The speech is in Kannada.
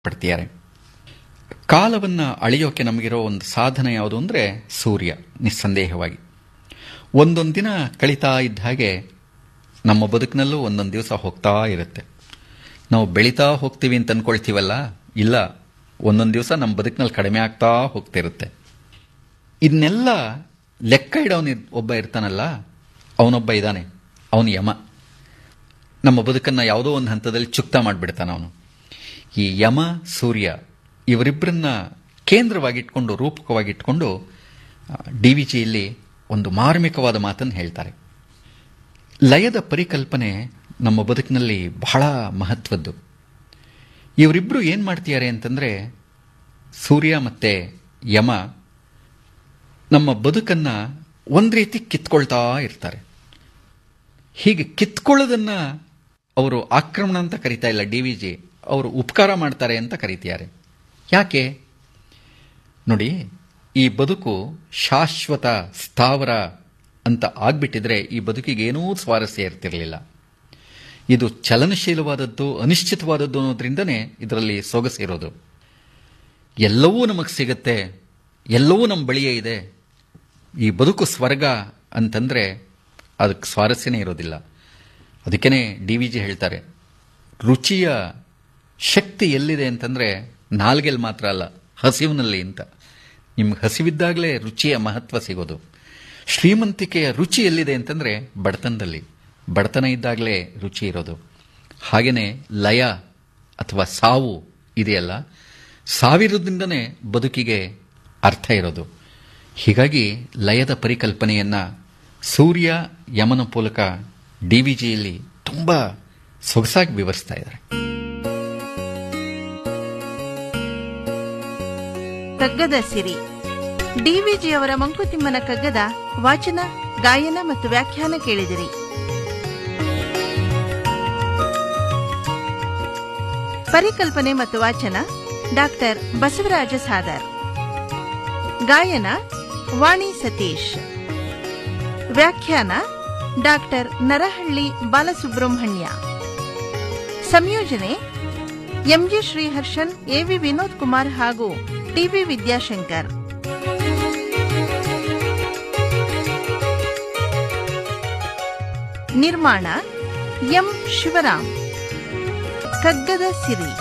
ಪಡ್ತಿದ್ದಾರೆ ಕಾಲವನ್ನು ಅಳೆಯೋಕೆ ನಮಗಿರೋ ಒಂದು ಸಾಧನ ಯಾವುದು ಅಂದರೆ ಸೂರ್ಯ ನಿಸ್ಸಂದೇಹವಾಗಿ ಒಂದೊಂದು ದಿನ ಕಳೀತಾ ಇದ್ದ ಹಾಗೆ ನಮ್ಮ ಬದುಕಿನಲ್ಲೂ ಒಂದೊಂದು ದಿವಸ ಹೋಗ್ತಾ ಇರುತ್ತೆ ನಾವು ಬೆಳೀತಾ ಹೋಗ್ತೀವಿ ಅಂತ ಅಂದ್ಕೊಳ್ತೀವಲ್ಲ ಇಲ್ಲ ಒಂದೊಂದು ದಿವಸ ನಮ್ಮ ಬದುಕಿನಲ್ಲಿ ಕಡಿಮೆ ಆಗ್ತಾ ಹೋಗ್ತಿರುತ್ತೆ ಇದನ್ನೆಲ್ಲ ಲೆಕ್ಕ ಇಡೋನು ಒಬ್ಬ ಇರ್ತಾನಲ್ಲ ಅವನೊಬ್ಬ ಇದ್ದಾನೆ ಅವನು ಯಮ ನಮ್ಮ ಬದುಕನ್ನು ಯಾವುದೋ ಒಂದು ಹಂತದಲ್ಲಿ ಚುಕ್ತ ಮಾಡಿಬಿಡ್ತಾನೆ ಅವನು ಈ ಯಮ ಸೂರ್ಯ ಇವರಿಬ್ಬರನ್ನ ಕೇಂದ್ರವಾಗಿಟ್ಕೊಂಡು ರೂಪಕವಾಗಿಟ್ಕೊಂಡು ಡಿ ವಿ ಜಿಯಲ್ಲಿ ಒಂದು ಮಾರ್ಮಿಕವಾದ ಮಾತನ್ನು ಹೇಳ್ತಾರೆ ಲಯದ ಪರಿಕಲ್ಪನೆ ನಮ್ಮ ಬದುಕಿನಲ್ಲಿ ಬಹಳ ಮಹತ್ವದ್ದು ಇವರಿಬ್ಬರು ಏನು ಮಾಡ್ತಿದ್ದಾರೆ ಅಂತಂದರೆ ಸೂರ್ಯ ಮತ್ತು ಯಮ ನಮ್ಮ ಬದುಕನ್ನು ಒಂದು ರೀತಿ ಕಿತ್ಕೊಳ್ತಾ ಇರ್ತಾರೆ ಹೀಗೆ ಕಿತ್ಕೊಳ್ಳೋದನ್ನು ಅವರು ಆಕ್ರಮಣ ಅಂತ ಕರಿತಾ ಇಲ್ಲ ಡಿ ವಿ ಜಿ ಅವರು ಉಪಕಾರ ಮಾಡ್ತಾರೆ ಅಂತ ಕರೀತಿದ್ದಾರೆ ಯಾಕೆ ನೋಡಿ ಈ ಬದುಕು ಶಾಶ್ವತ ಸ್ಥಾವರ ಅಂತ ಆಗ್ಬಿಟ್ಟಿದ್ರೆ ಈ ಬದುಕಿಗೆ ಏನೂ ಸ್ವಾರಸ್ಯ ಇರ್ತಿರಲಿಲ್ಲ ಇದು ಚಲನಶೀಲವಾದದ್ದು ಅನಿಶ್ಚಿತವಾದದ್ದು ಅನ್ನೋದ್ರಿಂದನೇ ಇದರಲ್ಲಿ ಸೊಗಸಿರೋದು ಎಲ್ಲವೂ ನಮಗೆ ಸಿಗುತ್ತೆ ಎಲ್ಲವೂ ನಮ್ಮ ಬಳಿಯೇ ಇದೆ ಈ ಬದುಕು ಸ್ವರ್ಗ ಅಂತಂದರೆ ಅದಕ್ಕೆ ಸ್ವಾರಸ್ಯನೇ ಇರೋದಿಲ್ಲ ಅದಕ್ಕೇ ಡಿ ವಿ ಜಿ ಹೇಳ್ತಾರೆ ರುಚಿಯ ಶಕ್ತಿ ಎಲ್ಲಿದೆ ಅಂತಂದರೆ ನಾಲ್ಗೆಲ್ಲಿ ಮಾತ್ರ ಅಲ್ಲ ಹಸಿವಿನಲ್ಲಿ ಅಂತ ನಿಮ್ಗೆ ಹಸಿವಿದ್ದಾಗಲೇ ರುಚಿಯ ಮಹತ್ವ ಸಿಗೋದು ಶ್ರೀಮಂತಿಕೆಯ ರುಚಿ ಎಲ್ಲಿದೆ ಅಂತಂದರೆ ಬಡತನದಲ್ಲಿ ಬಡತನ ಇದ್ದಾಗಲೇ ರುಚಿ ಇರೋದು ಹಾಗೆಯೇ ಲಯ ಅಥವಾ ಸಾವು ಇದೆಯಲ್ಲ ಸಾವಿರದಿಂದನೇ ಬದುಕಿಗೆ ಅರ್ಥ ಇರೋದು ಹೀಗಾಗಿ ಲಯದ ಪರಿಕಲ್ಪನೆಯನ್ನು ಸೂರ್ಯ ಯಮನ ಮೂಲಕ ಡಿ ವಿ ಜಿಯಲ್ಲಿ ತುಂಬ ಸೊಗಸಾಗಿ ವಿವರಿಸ್ತಾ ಇದ್ದಾರೆ ಕಗ್ಗದ ಸಿರಿ ಡಿವಿಜಿಯವರ ಮಂಕುತಿಮ್ಮನ ಕಗ್ಗದ ವಾಚನ ಗಾಯನ ಮತ್ತು ವ್ಯಾಖ್ಯಾನ ಕೇಳಿದಿರಿ ಪರಿಕಲ್ಪನೆ ಮತ್ತು ವಾಚನ ಡಾಕ್ಟರ್ ಬಸವರಾಜ ಸಾದರ್ ಗಾಯನ ವಾಣಿ ಸತೀಶ್ ವ್ಯಾಖ್ಯಾನ ಡಾಕ್ಟರ್ ನರಹಳ್ಳಿ ಬಾಲಸುಬ್ರಹ್ಮಣ್ಯ ಸಂಯೋಜನೆ ಎಂಜಿ ಶ್ರೀಹರ್ಷನ್ ಎವಿ ವಿನೋದ್ ಕುಮಾರ್ ಹಾಗೂ ಟಿವಿ ವಿದ್ಯಾಶಂಕರ್ ನಿರ್ಮಾಣ ಎಂ ಶಿವರಾಮ್ ಕಗ್ಗದ ಸಿರಿ